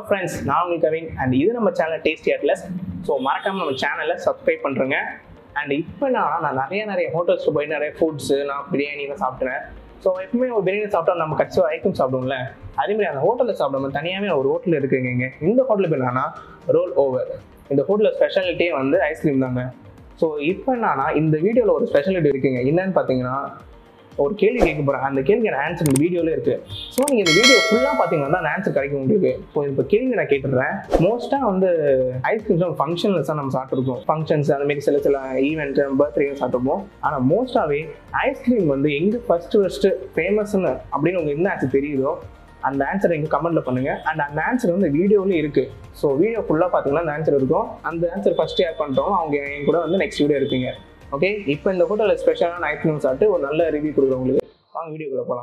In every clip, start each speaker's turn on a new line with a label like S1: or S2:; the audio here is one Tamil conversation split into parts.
S1: ஃப்ரெண்ட்ஸ் நான் உங்களுக்கு கவின் அண்ட் இது நம்ம சேனல் டேஸ்டி அட்லஸ் ஸோ மறக்காம நம்ம சேனலை சப்ஸ்கிரைப் பண்ணுறேங்க அண்ட் இப்போ நான் நான் நிறைய நிறைய ஹோட்டல்ஸ்க்கு போய் நிறைய ஃபுட்ஸு நான் பிரியாணிலாம் சாப்பிட்றேன் ஸோ எப்பவுமே ஒரு பிரியாணி சாப்பிட்டா நம்ம கட்சி ஐட்டம் சாப்பிடுவோம்ல அதே மாதிரி அந்த ஹோட்டலில் சாப்பிடாம தனியாகவே ஒரு ஹோட்டல் இருக்குங்க இங்கே இந்த ஹோட்டலுக்கு என்னன்னா ரோல் ஓவர் இந்த ஹோட்டலில் ஸ்பெஷாலிட்டியே வந்து ஐஸ்கிரீம் தாங்க ஸோ இப்போ என்னன்னா இந்த வீடியோவில் ஒரு ஸ்பெஷாலிட்டி இருக்குங்க என்னன்னு பார்த்தீங்கன்னா ஒரு கேள்வி கேட்க போகிறேன் அந்த கேள்விக்கான ஆன்சர் இந்த வீடியோவில் இருக்குது ஸோ நீங்கள் இந்த வீடியோ ஃபுல்லாக பார்த்தீங்கன்னா தான் அந்த ஆன்சர் கிடைக்கும் உங்களுக்கு ஸோ இப்போ கேள்வி நான் கேட்டுடுறேன் மோஸ்ட்டாக வந்து ஐஸ்கிரீம்ஸ் ஃபங்க்ஷன்ஸ் தான் நம்ம சாப்பிட்ருக்கோம் ஃபங்க்ஷன்ஸ் அந்த மாதிரி சில சில ஈவெண்ட் பர்த்டே சாப்பிட்ருப்போம் ஆனால் மோஸ்ட்டாகவே ஐஸ்கிரீம் வந்து எங்கே ஃபஸ்ட்டு ஃபஸ்ட்டு ஃபேமஸ்னு அப்படின்னு உங்களுக்கு என்ன ஆன்சர் தெரியுதோ அந்த ஆன்சர் எங்கள் கமெண்ட்டில் பண்ணுங்கள் அண்ட் அந்த ஆன்சர் வந்து வீடியோவிலே இருக்குது ஸோ வீடியோ ஃபுல்லாக பார்த்தீங்கன்னா அந்த ஆன்சர் இருக்கும் அந்த ஆன்சர் ஃபஸ்ட்டு ஆட் பண்ணிட்டோம் அவங்க என் கூட வந்து நெக்ஸ்ட் வீடியோ இருப்பீங்க ஓகே இப்போ இந்த ஹோட்டலில் ஸ்பெஷலான ஐஸ்கிரீம் சாப்பிட்டு ஒரு நல்ல ரிவ்யூ கொடுக்குறோம் உங்களுக்கு வாங்க வீடியோக்குள்ளே போகலாம்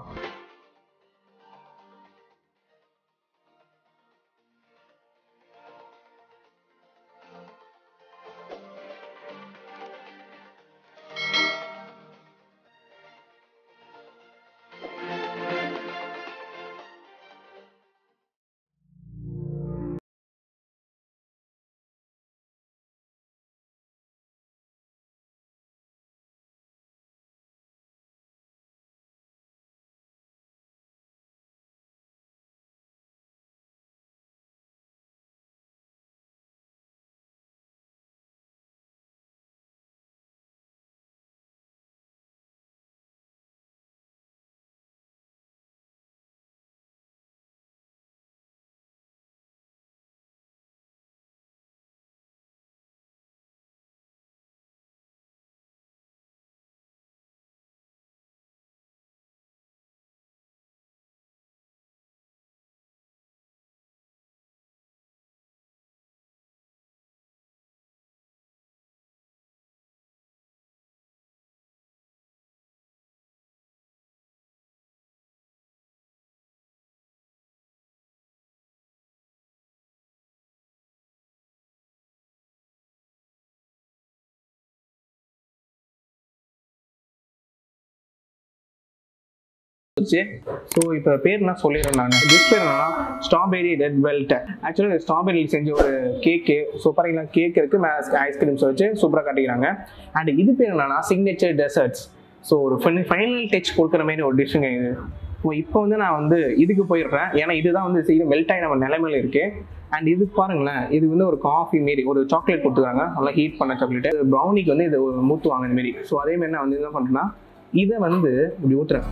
S1: வச்சு ஸோ இப்போ பேர் நான் சொல்லிடுறேன் நான் டிஷ் பேர் என்னன்னா ஸ்ட்ராபெரி ரெட் வெல்ட் ஆக்சுவலாக ஸ்ட்ராபெரி செஞ்ச ஒரு கேக்கு ஸோ பார்த்தீங்கன்னா கேக் இருக்குது மேலே ஐஸ்கிரீம்ஸ் வச்சு சூப்பராக காட்டிக்கிறாங்க அண்ட் இது பேர் என்னன்னா சிக்னேச்சர் டெசர்ட்ஸ் ஸோ ஒரு ஃபைனல் டச் கொடுக்குற மாதிரி ஒரு டிஷ்ஷுங்க இது ஸோ இப்போ வந்து நான் வந்து இதுக்கு போயிடுறேன் ஏன்னா இதுதான் வந்து சீக்கிரம் மெல்ட் ஆகி நம்ம நிலைமையில இருக்கு அண்ட் இது பாருங்களேன் இது வந்து ஒரு காஃபி மாரி ஒரு சாக்லேட் கொடுத்துருக்காங்க நல்லா ஹீட் பண்ண சாக்லேட் ப்ரௌனிக்கு வந்து இது மூத்துவாங்க இந்த மாரி ஸோ அதே மாதிரி நான் வந்து என்ன பண்ணுறேன்னா இதை வந்து இப்படி ஊற்றுறேன்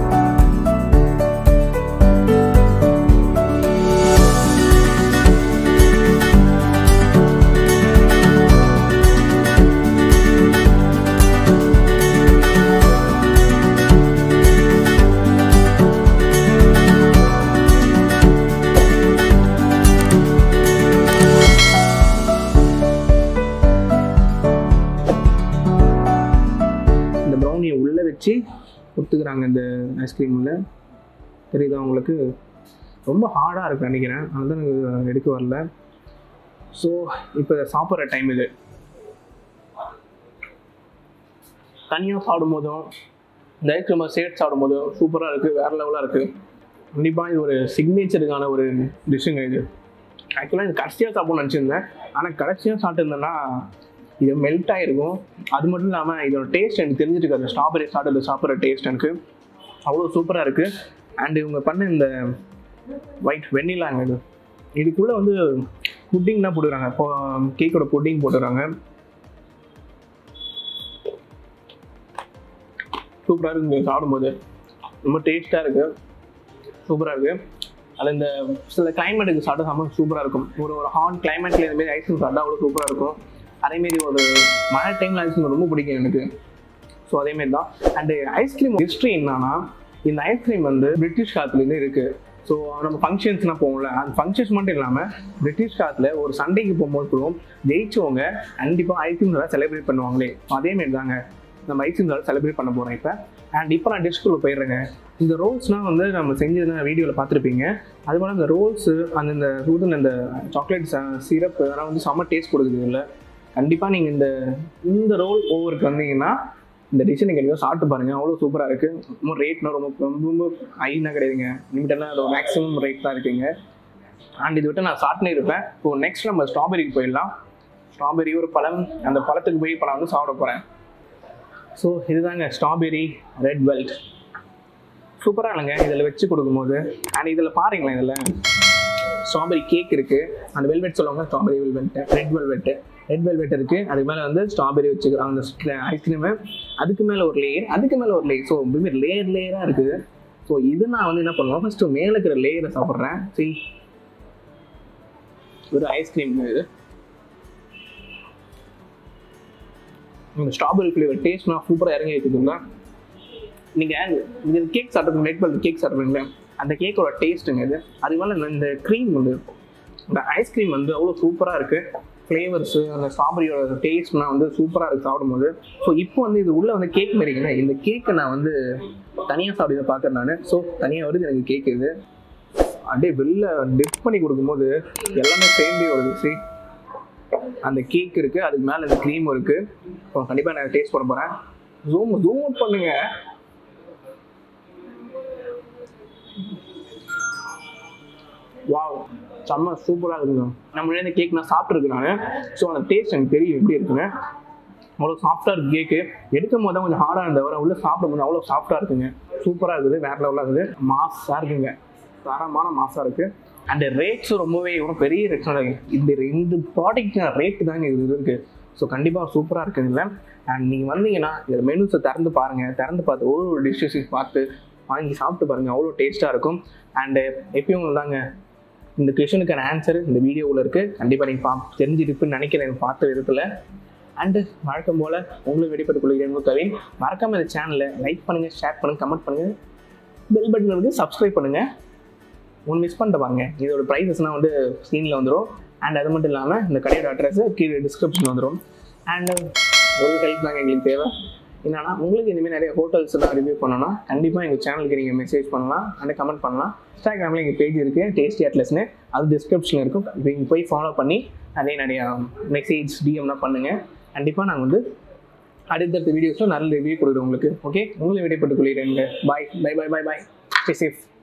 S1: இந்த ப்ரௌனியை உள்ளே வச்சு கொடுத்துக்கிறாங்க இந்த ஐஸ்கிரீம் உள்ள தெரியுதா உங்களுக்கு ரொம்ப ஹார்டாக இருக்கு நினைக்கிறேன் அதுதான் எனக்கு எடுக்க வரல ஸோ இப்போ சாப்பிட்ற டைம் இது தனியாக சாப்பிடும் போதும் இந்த ஐஸ்கிரீமை சேர்த்து சாப்பிடும் போதும் சூப்பராக இருக்குது வேறு லெவலாக இருக்குது கண்டிப்பாக இது ஒரு சிக்னேச்சருக்கான ஒரு டிஷ்ஷுங்க இது ஆக்சுவலாக இது கடைசியாக சாப்பிடணும்னு நினச்சிருந்தேன் ஆனால் கடைசியாக சாப்பிட்டுருந்தேன்னா இது மெல்ட் ஆகிருக்கும் அது மட்டும் இல்லாமல் இதோட டேஸ்ட் எனக்கு தெரிஞ்சிருக்கு அந்த ஸ்ட்ராபெரி சாப்பிட்டு சாப்பிட்ற டேஸ்ட் எனக்கு அவ்வளோ சூப்பராக இருக்குது அண்ட் இவங்க பண்ண இந்த ஒயிட் வெண்ணிலாங்க இது இதுக்குள்ளே வந்து புட்டிங் தான் போட்டுக்கிறாங்க இப்போ கேக்கோட புட்டிங் போட்டுக்கிறாங்க சூப்பராக இருக்குங்க சாப்பிடும்போது ரொம்ப டேஸ்ட்டாக இருக்குது சூப்பராக இருக்குது அது இந்த சில கிளைமேட்டுக்கு சாப்பிட்டா செம்ம சூப்பராக இருக்கும் ஒரு ஒரு ஹாட் கிளைமேட்டில் இதுமாரி ஐஸ்கிரீம் சாப்பிட்டா அவ்வளோ சூப்பராக இருக்கும் அதேமாரி ஒரு மழை டைமில் ஐஸ்கிரீம் ரொம்ப பிடிக்கும் எனக்கு ஸோ அதேமாரி தான் அண்டு ஐஸ்கிரீம் ஹிஸ்ட்ரி என்னன்னா இந்த ஐஸ்கிரீம் வந்து பிரிட்டிஷ் காலத்துலேருந்து இருக்குது ஸோ நம்ம ஃபங்க்ஷன்ஸ்லாம் போவோம்ல அந்த ஃபங்க்ஷன்ஸ் மட்டும் இல்லாமல் பிரிட்டிஷ் காலத்தில் ஒரு சண்டைக்கு போகும்போது கூட ஜெயிச்சவங்க கண்டிப்பாக ஐஸ்கிரீம் செலிப்ரேட் பண்ணுவாங்களே அதேமாரி தாங்க நம்ம ஐஸ்கிரீம் செலிப்ரேட் பண்ண போகிறோம் இப்போ அண்ட் இப்போ நான் டிஷ்குள்ளே போயிடுறேங்க இந்த ரோல்ஸ்னால் வந்து நம்ம செஞ்சது வீடியோவில் பார்த்துருப்பீங்க அது போல் இந்த ரோல்ஸு அந்த இந்த ஊதுன இந்த சாக்லேட் சிரப் அதெல்லாம் வந்து செம்ம டேஸ்ட் கொடுக்குது இல்லை கண்டிப்பாக நீங்கள் இந்த இந்த ரோல் ஓவருக்கு வந்தீங்கன்னா இந்த டிஷ்ஷை நீங்கள் கண்டிப்பாக சாப்பிட்டு பாருங்கள் அவ்வளோ சூப்பராக இருக்குது ரொம்ப ரேட்னா ரொம்ப ரொம்ப ரொம்ப ஹைனா கிடையாதுங்க லிமிட்டெல்லாம் அது மேக்ஸிமம் ரேட் தான் இருக்குங்க அண்ட் இது விட்டு நான் சாப்பிட்டுனே இருப்பேன் இப்போ நெக்ஸ்ட் நம்ம ஸ்ட்ராபெரிக்கு போயிடலாம் ஸ்ட்ராபெரி ஒரு பழம் அந்த பழத்துக்கு போய் இப்போ நான் வந்து சாப்பிட போகிறேன் ஸோ இதுதாங்க ஸ்ட்ராபெரி ரெட் வெல்ட் சூப்பராக இல்லைங்க இதில் வச்சு கொடுக்கும்போது அண்ட் இதில் பாருங்களேன் இதில் ஸ்ட்ராபெரி கேக் இருக்குது அந்த வெல்வெட் சொல்லுவாங்க strawberry velvet red velvet red velvet இருக்குது அதுக்கு மேலே வந்து ஸ்ட்ராபெரி வச்சுக்கிறோம் அந்த ஐஸ்கிரீமு அதுக்கு மேலே ஒரு லேயர் அதுக்கு மேலே ஒரு லேயர் ஸோ லேயர் லேயராக இருக்குது ஸோ இது நான் வந்து என்ன பண்ணுவேன் ஃபஸ்ட்டு மேலே இருக்கிற லேயரை சாப்பிட்றேன் சரி ஒரு ஐஸ்கிரீம் இது இந்த ஸ்ட்ராபெரி ஃப்ளேவர் டேஸ்ட்னா சூப்பராக இறங்கி இருக்குதுங்க நீங்கள் இது கேக் சாப்பிட்றது ரெட் வெல்வெட் கேக் சாப்பிட்றீங்களே அந்த கேக்கோட டேஸ்ட்டுங்க இது அது மேலே இந்த க்ரீம் வந்து இந்த ஐஸ்கிரீம் வந்து அவ்வளோ சூப்பராக இருக்குது ஃப்ளேவர்ஸு அந்த ஸ்ட்ராபெரியோட டேஸ்ட்லாம் வந்து சூப்பராக இருக்குது சாப்பிடும்போது ஸோ இப்போ வந்து இது உள்ளே வந்து கேக் மாரிங்கண்ணா இந்த கேக்கை நான் வந்து தனியாக சாப்பிட்டு பார்க்குறேன் நான் ஸோ தனியாக வருது எனக்கு கேக் இது அப்படியே வெளில டிப் பண்ணி கொடுக்கும்போது எல்லாமே சேர்ந்தே வருது சரி அந்த கேக் இருக்குது அதுக்கு மேலே இந்த க்ரீம் இருக்குது ஸோ கண்டிப்பாக நான் டேஸ்ட் பண்ண போகிறேன் ஜூம் ஜூம் அவுட் பண்ணுங்க வாவ் செம்ம சூப்பராக இருக்குங்க நம்ம இந்த கேக் நான் சாப்பிட்ருக்கு நான் ஸோ அந்த டேஸ்ட் எனக்கு தெரியும் எப்படி இருக்குங்க அவ்வளோ சாஃப்டாக இருக்குது கேக்கு எடுக்கும் போது தான் கொஞ்சம் ஹார்டாக இருந்த வர உள்ள சாப்பிடும் போது அவ்வளோ சாஃப்டாக இருக்குங்க சூப்பராக இருக்குது வேற லெவலாக இருக்குது மாஸாக இருக்குங்க தரமான மாஸாக இருக்குது அண்ட் ரேட்ஸும் ரொம்பவே ஒரு பெரிய ரேட்ஸ் இந்த இந்த ப்ராடக்ட் ரேட்டு தாங்க இது இருக்குது ஸோ கண்டிப்பாக சூப்பராக இருக்குது இல்லை அண்ட் நீங்கள் வந்தீங்கன்னா இந்த மெனுஸை திறந்து பாருங்கள் திறந்து பார்த்து ஒரு ஒரு டிஷ்ஷஸையும் பார்த்து வாங்கி சாப்பிட்டு பாருங்கள் அவ்வளோ டேஸ்ட்டாக இருக்கும் அண்டு எப்பயும் தாங்க இந்த கொஷனுக்கான ஆன்சர் இந்த வீடியோவில் இருக்குது கண்டிப்பாக நீங்கள் பா தெரிஞ்சிருக்குன்னு நினைக்கிறேன் பார்த்த விதத்தில் அண்டு வழக்கம் போல் உங்களுக்கு வெளிப்பட்டு கொள்கிறேன் கவின் மறக்காமல் இந்த சேனலை லைக் பண்ணுங்கள் ஷேர் பண்ணுங்கள் கமெண்ட் பண்ணுங்கள் பெல் பட்டன் வந்து சப்ஸ்கிரைப் பண்ணுங்கள் ஒன்று மிஸ் பண்ணிட்டு பாருங்க இதோட ப்ரைஸஸ்லாம் வந்து ஸ்க்ரீனில் வந்துடும் அண்ட் அது மட்டும் இல்லாமல் இந்த கடையோட அட்ரஸ் கீழே டிஸ்கிரிப்ஷன் வந்துடும் அண்ட் ஒரு ஹெல்ப் தாங்க எங்களுக்கு தேவை என்னன்னா உங்களுக்கு இந்தமாதிரி நிறைய ஹோட்டல்ஸ்லாம் ரிவ்யூ பண்ணணும்னா கண்டிப்பாக எங்கள் சேனலுக்கு நீங்கள் மெசேஜ் பண்ணலாம் அண்ட் கமெண்ட் பண்ணலாம் இன்ஸ்டாகிராமில் எங்கள் பேஜ் இருக்குது டேஸ்டி அட்லஸ்னு அது டிஸ்கிரிப்ஷனில் இருக்கும் நீங்கள் போய் ஃபாலோ பண்ணி நிறைய நிறைய மெசேஜ் டிஎம்லாம் பண்ணுங்கள் கண்டிப்பாக நாங்கள் வந்து அடுத்தடுத்த வீடியோஸில் நல்ல ரிவ்யூ கொடுக்குறோம் உங்களுக்கு ஓகே உங்களை விடைப்பட்டுக் கொள்கிறேன் bye bye bye bye bye safe